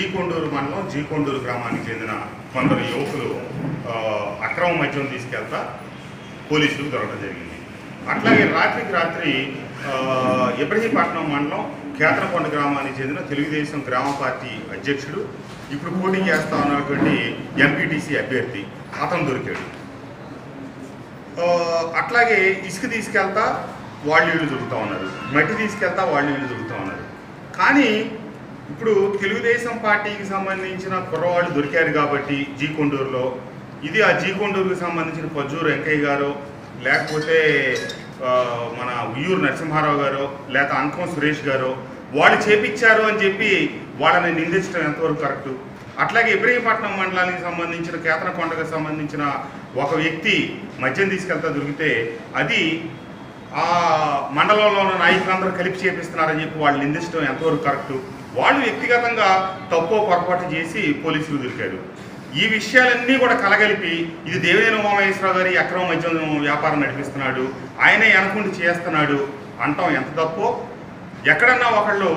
జీకొండూరు మండలం జీకొండూరు గ్రామానికి చెందిన కొందరు యువకులు ఆ, అక్రమ మద్యం తీసుకెళ్తా పోలీసులకు దొరకడం జరిగింది అట్లాగే రాత్రికి రాత్రి ఆ, ఇబ్రహీంపట్నం మండలం కేతనకొండ గ్రామానికి చెందిన తెలుగుదేశం గ్రామ పార్టీ అధ్యక్షుడు ఇప్పుడు పోటీ చేస్తా ఉన్నటువంటి ఎంపీటీసీ అభ్యర్థి అతను దొరికాడు ఆ, అట్లాగే ఇసుక తీసుకెళ్తా వాళ్ళు ఇల్లు దొరుకుతూ ఉన్నారు మట్టి తీసుకెళ్తా వాళ్ళు ఇల్లు దొరుకుతూ ఉన్నారు కానీ ఇప్పుడు తెలుగుదేశం పార్టీకి సంబంధించిన కుర్రవాళ్ళు దొరికారు కాబట్టి జీ కొండూరులో ఇది ఆ జీ కొండూరుకి సంబంధించిన పజ్జూరు వెంకయ్య గారు లేకపోతే ఆ, మన ఉయ్యూరు నరసింహారావు గారు లేకపోతే అంకం సురేష్ గారు వాళ్ళు చేపించారు అని చెప్పి వాళ్ళని నిందించడం ఎంతవరకు కరెక్టు అట్లాగే ఇబ్రహీంపట్నం మండలానికి సంబంధించిన కేతనకొండకు సంబంధించిన ఒక వ్యక్తి మద్యం తీసుకెళ్తా దొరికితే అది ఆ మండలంలో ఉన్న నాయకులందరూ కలిపి చేపిస్తున్నారని చెప్పి వాళ్ళు నిందించడం ఎంతవరకు కరెక్టు వాళ్ళు వ్యక్తిగతంగా తప్పో పొరపాటు చేసి పోలీసులు దొరికారు ఈ విషయాలన్నీ కూడా కలగలిపి ఇది దేవినేని ఉమామహేశ్వరరావు గారి అక్రమ మద్యం వ్యాపారం నడిపిస్తున్నాడు ఆయనే వెనకుండి చేస్తున్నాడు అంటాం ఎంత తప్పో ఎక్కడన్నా ఒకళ్ళు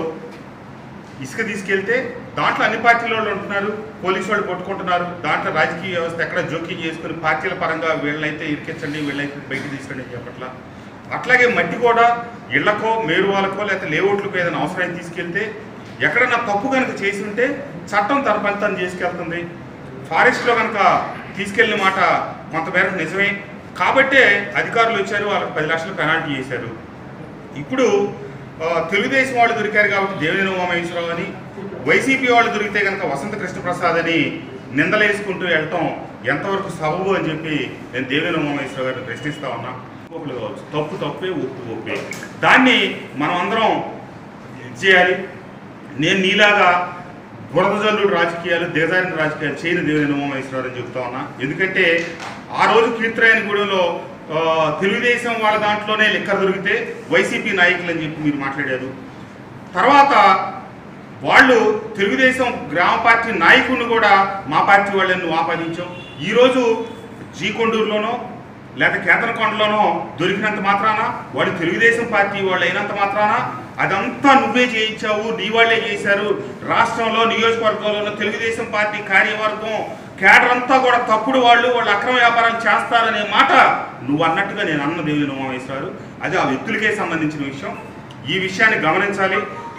ఇసుక తీసుకెళ్తే దాంట్లో అన్ని పార్టీల వాళ్ళు ఉంటున్నారు పోలీసు వాళ్ళు కొట్టుకుంటున్నారు దాంట్లో రాజకీయ వ్యవస్థ ఎక్కడ జోక్యం చేసుకుని పార్టీల పరంగా వీళ్ళైతే ఇరికించండి వీళ్ళైతే బయటికి తీసుకురండి అని చెప్పట్లా అట్లాగే మట్టి కూడా ఇళ్లకో మేరువాలకో లేకపోతే లేఅవుట్లకు ఏదైనా అవసరం తీసుకెళ్తే ఎక్కడన్నా తప్పు కనుక చేసి ఉంటే చట్టం తన పని తను చేసుకెళ్తుంది ఫారెస్ట్లో కనుక తీసుకెళ్ళిన మాట కొంతమేరకు నిజమే కాబట్టే అధికారులు వచ్చారు వాళ్ళకి పది లక్షలు పెనాల్టీ చేశారు ఇప్పుడు ఆ, తెలుగుదేశం వాళ్ళు దొరికారు కాబట్టి దేవినేని ఉమామహేశ్వరరావు అని వైసీపీ వాళ్ళు దొరికితే కనుక వసంత కృష్ణప్రసాద్ అని నిందలేసుకుంటూ వెళ్ళటం ఎంతవరకు సబబు అని చెప్పి నేను దేవినేని ఉమామహేశ్వరరావు గారిని ప్రశ్నిస్తా ఉన్నా ఒప్పులు కావచ్చు తప్పు తప్పే ఒప్పు ఒప్పే దాన్ని మనం అందరం ఇది చేయాలి నేను నీలాగా బురదజల్లుడు రాజకీయాలు దిగజారిన రాజకీయాలు చేయని దేవినేని ఉమామహేశ్వరరావు అని చెప్తా ఉన్నా ఎందుకంటే ఆ రోజు కీర్తిరాయనగూడెంలో ఆ, తెలుగుదేశం వాళ్ళ దాంట్లోనే లెక్క దొరికితే వైసీపీ నాయకులు అని చెప్పి మీరు మాట్లాడారు తర్వాత వాళ్ళు తెలుగుదేశం గ్రామ పార్టీ నాయకుడిని కూడా మా పార్టీ వాళ్ళని నువ్వు ఆపాదించావు ఈరోజు జీకొండూరులోనో లేదా కేంద్రకొండలోనో దొరికినంత మాత్రాన వాళ్ళు తెలుగుదేశం పార్టీ వాళ్ళు అయినంత మాత్రాన అదంతా నువ్వే చేయించావు నీ వాళ్ళే చేశారు రాష్ట్రంలో నియోజకవర్గంలో ఉన్న తెలుగుదేశం పార్టీ కార్యవర్గం కేడర్ అంతా కూడా తప్పుడు వాళ్ళు వాళ్ళు అక్రమ వ్యాపారాలు చేస్తారనే మాట నువ్వు అన్నట్టుగా నేను అన్న దేవి ఉమామేశ్వరారు అది ఆ వ్యక్తులకే సంబంధించిన విషయం ఈ విషయాన్ని గమనించాలి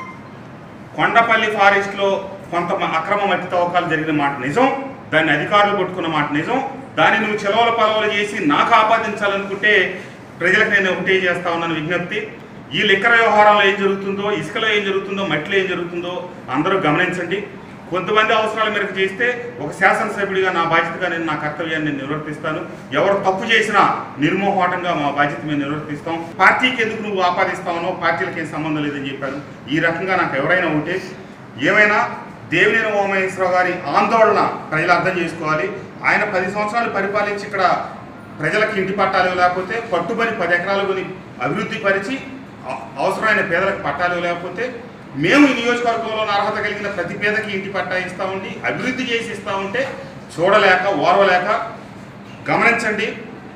కొండపల్లి ఫారెస్ట్లో కొంత మ- అక్రమ మట్టి తవ్వకాలు జరిగిన మాట నిజం దాన్ని అధికారులు కొట్టుకున్న మాట నిజం దాన్ని నువ్వు చెలవల పలవలు చేసి నాకు ఆపాదించాలనుకుంటే ప్రజలకు నేను ఒకటే చేస్తా ఉన్నాను విజ్ఞప్తి ఈ లిక్కర వ్యవహారంలో ఏం జరుగుతుందో ఇసుకలో ఏం జరుగుతుందో మట్టిలో ఏం జరుగుతుందో అందరూ గమనించండి కొంతమంది అవసరాల మేరకు చేస్తే ఒక శాసనసభ్యుడిగా నా బాధ్యతగా నేను నా కర్తవ్యాన్ని నేను నిర్వర్తిస్తాను ఎవరు తప్పు చేసినా నిర్మోహాటంగా మా బాధ్యత మేము నిర్వర్తిస్తాం పార్టీకి ఎందుకు నువ్వు ఆపాదిస్తావనో పార్టీలకి ఏం సంబంధం లేదని చెప్పారు ఈ రకంగా నాకు ఎవరైనా ఉంటే ఏమైనా దేవినేని ఉమామహేశ్వరరావు గారి ఆందోళన ప్రజలు అర్థం చేసుకోవాలి ఆయన పది సంవత్సరాలు పరిపాలించి ఇక్కడ ప్రజలకు ఇంటి పట్టాలు లేకపోతే పట్టుబడి పది ఎకరాలు కొని అభివృద్ధి పరిచి అ- అవసరమైన పేదలకు పట్టాలు లేకపోతే మేము ఈ నియోజకవర్గంలో అర్హత కలిగిన ప్రతి పేదకి ఇంటి పట్టా ఇస్తా ఉండి అభివృద్ధి చేసి ఇస్తా ఉంటే చూడలేక ఓర్వలేక గమనించండి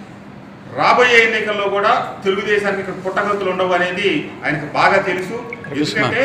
రాబోయే ఎన్నికల్లో కూడా తెలుగుదేశానికి ఇక్కడ పుట్టగతులు ఉండవు అనేది ఆయనకు బాగా తెలుసు ఎందుకంటే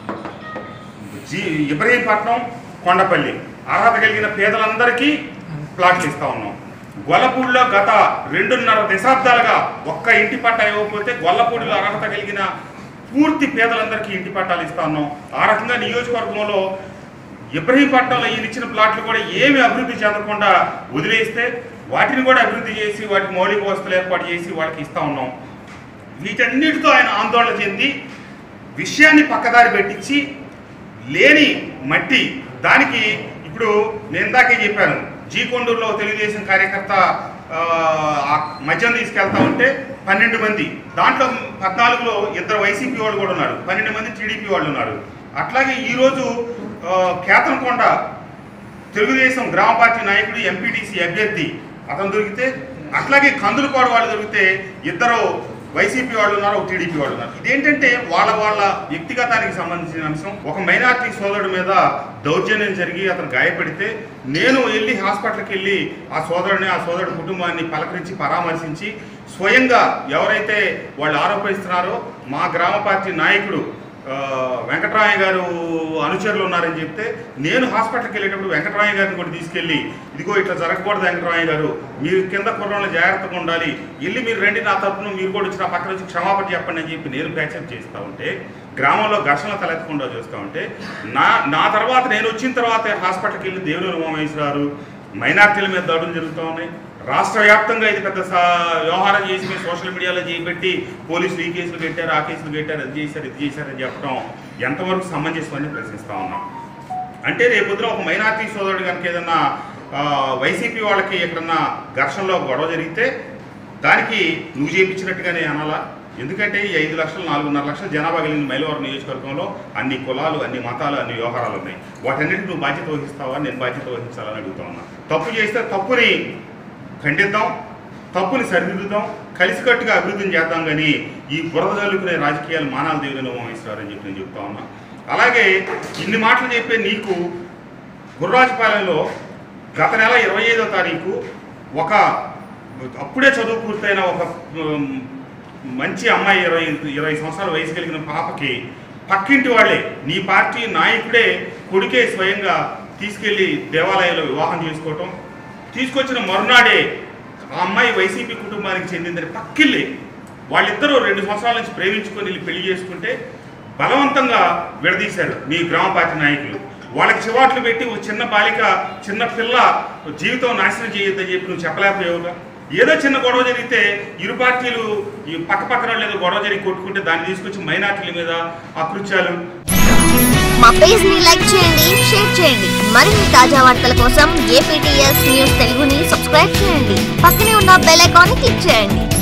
జీ ఇబ్రహీంపట్నం కొండపల్లి అర్హత కలిగిన పేదలందరికీ ప్లాట్లు ఇస్తా ఉన్నాం గొల్లపూడిలో గత రెండున్నర దశాబ్దాలుగా ఒక్క ఇంటి పట్టా ఇవ్వకపోతే గొల్లపూడిలో అర్హత కలిగిన పూర్తి పేదలందరికీ ఇంటి పట్టాలు ఇస్తా ఉన్నాం ఆ రకంగా నియోజకవర్గంలో ఇబ్రహీంపట్నంలో ఈయన ఇచ్చిన ప్లాట్లు కూడా ఏమి అభివృద్ధి చెందకుండా వదిలేస్తే వాటిని కూడా అభివృద్ధి చేసి వాటికి మౌలిక వసతులు ఏర్పాటు చేసి వాళ్ళకి ఇస్తా ఉన్నాం వీటన్నిటితో ఆయన ఆందోళన చెంది విషయాన్ని పక్కదారి పెట్టించి లేని మట్టి దానికి ఇప్పుడు నేను ఇందాకే చెప్పాను జీకొండూరులో తెలుగుదేశం కార్యకర్త ఆ, ఆ మద్యం తీసుకెళ్తా ఉంటే పన్నెండు మంది దాంట్లో పద్నాలుగులో ఇద్దరు వైసీపీ వాళ్ళు కూడా ఉన్నారు పన్నెండు మంది టీడీపీ వాళ్ళు ఉన్నారు అట్లాగే ఈరోజు ఆ, కేతనకొండ తెలుగుదేశం గ్రామ పార్టీ నాయకుడు ఎంపీటీసీ అభ్యర్థి అతను దొరికితే అట్లాగే కందులపాడు వాళ్ళు దొరికితే ఇద్దరు వైసీపీ వాళ్ళు ఉన్నారు ఒక టీడీపీ వాళ్ళు ఉన్నారు ఇదేంటంటే వాళ్ళ వాళ్ళ వ్యక్తిగతానికి సంబంధించిన అంశం ఒక మైనార్టీ సోదరుడి మీద దౌర్జన్యం జరిగి అతను గాయపడితే నేను వెళ్ళి హాస్పిటల్కి వెళ్ళి ఆ సోదరుడిని ఆ సోదరుడి కుటుంబాన్ని పలకరించి పరామర్శించి స్వయంగా ఎవరైతే వాళ్ళు ఆరోపిస్తున్నారో మా గ్రామ పార్టీ నాయకుడు ఆ, వెంకటరాయ గారు అనుచరులు ఉన్నారని చెప్తే నేను హాస్పిటల్కి వెళ్ళేటప్పుడు వెంకటరాయ గారిని కూడా తీసుకెళ్ళి ఇదిగో ఇట్లా జరగకూడదు వెంకటరాయ గారు మీరు కింద కుర్రంలో జాగ్రత్తగా ఉండాలి వెళ్ళి మీరు రండి నా తరపున మీరు కూడా వచ్చి నా పక్కన వచ్చి క్షమాపణ చెప్పండి అని చెప్పి నేను ప్యాచప్ చేస్తూ ఉంటే గ్రామంలో ఘర్షణ తలెత్తకుండా చూస్తూ ఉంటే నా నా తర్వాత నేను వచ్చిన తర్వాత హాస్పిటల్కి వెళ్ళి దేవుని ఉమామేశ్వరారు మైనార్టీల మీద దాడులు జరుగుతూ ఉన్నాయి రాష్ట్ర వ్యాప్తంగా ఇది పెద్ద సా- వ్యవహారం చేసి మీరు సోషల్ మీడియాలో చేయబెట్టి పోలీసులు ఈ కేసులు పెట్టారు ఆ కేసులు పెట్టారు అది చేశారు ఇది చేశారని చెప్పడం ఎంతవరకు సమంజసమని ప్రశ్నిస్తా ఉన్నాం అంటే రేపొద్దున ఒక మైనార్టీ సోదరుడు కనుక ఏదన్నా ఆ, వైసీపీ వాళ్ళకి ఎక్కడన్నా ఘర్షణలో గొడవ జరిగితే దానికి నువ్వు చేయించినట్టుగానే అనాలా ఎందుకంటే ఈ ఐదు లక్షలు నాలుగున్నర లక్షల జనాభా కలిగిన మైలవరం నియోజకవర్గంలో అన్ని కులాలు అన్ని మతాలు అన్ని వ్యవహారాలు ఉన్నాయి వాటన్నిటిని నువ్వు బాధ్యత వహిస్తావా నేను బాధ్యత వహించాలని అడుగుతా ఉన్నా తప్పు చేస్తే తప్పుని ఖండిద్దాం తప్పుని సరిదిద్దుదాం కలిసికట్టుగా అభివృద్ధిని చేద్దాం కానీ ఈ బురద జల్లుకునే రాజకీయాలు మానాల దేవుని ఉమాయిస్తారని చెప్పి నేను చెప్తా ఉన్నా అలాగే ఇన్ని మాటలు చెప్పే నీకు గుర్రాజపాలెంలో గత నెల ఇరవై ఐదో తారీఖు ఒక అప్పుడే చదువు పూర్తయిన ఒక ఉమ్, మంచి అమ్మాయి ఇరవై ఇరవై సంవత్సరాల వయసు కలిగిన పాపకి పక్కింటి వాళ్ళే నీ పార్టీ నాయకుడే కొడుకే స్వయంగా తీసుకెళ్లి దేవాలయంలో వివాహం చేసుకోవటం తీసుకొచ్చిన మరునాడే ఆ అమ్మాయి వైసీపీ కుటుంబానికి చెందిందని పక్కిల్లే వాళ్ళిద్దరూ రెండు సంవత్సరాల నుంచి ప్రేమించుకొని వెళ్ళి పెళ్లి చేసుకుంటే బలవంతంగా విడదీశారు మీ గ్రామ పార్టీ నాయకులు వాళ్ళకి చివాట్లు పెట్టి ఒక చిన్న బాలిక చిన్న పిల్ల జీవితం నాశనం చేయొద్దని చెప్పి నువ్వు చెప్పలేకపోయావుగా ఏదో చిన్న గొడవ జరిగితే ఇరు పార్టీలు ఈ పక్క పక్కన వాళ్ళు ఏదో గొడవ జరిగి కొట్టుకుంటే దాన్ని తీసుకొచ్చి మైనార్టీల మీద అకృత్యాలు మా పేజ్ ని లైక్ చేయండి షేర్ చేయండి మరిన్ని తాజా వార్తల కోసం ఏపీటీఎస్ న్యూస్ తెలుగుని సబ్స్క్రైబ్ చేయండి పక్కనే ఉన్న బెల్ ఐకాన్ ని క్లిక్ చేయండి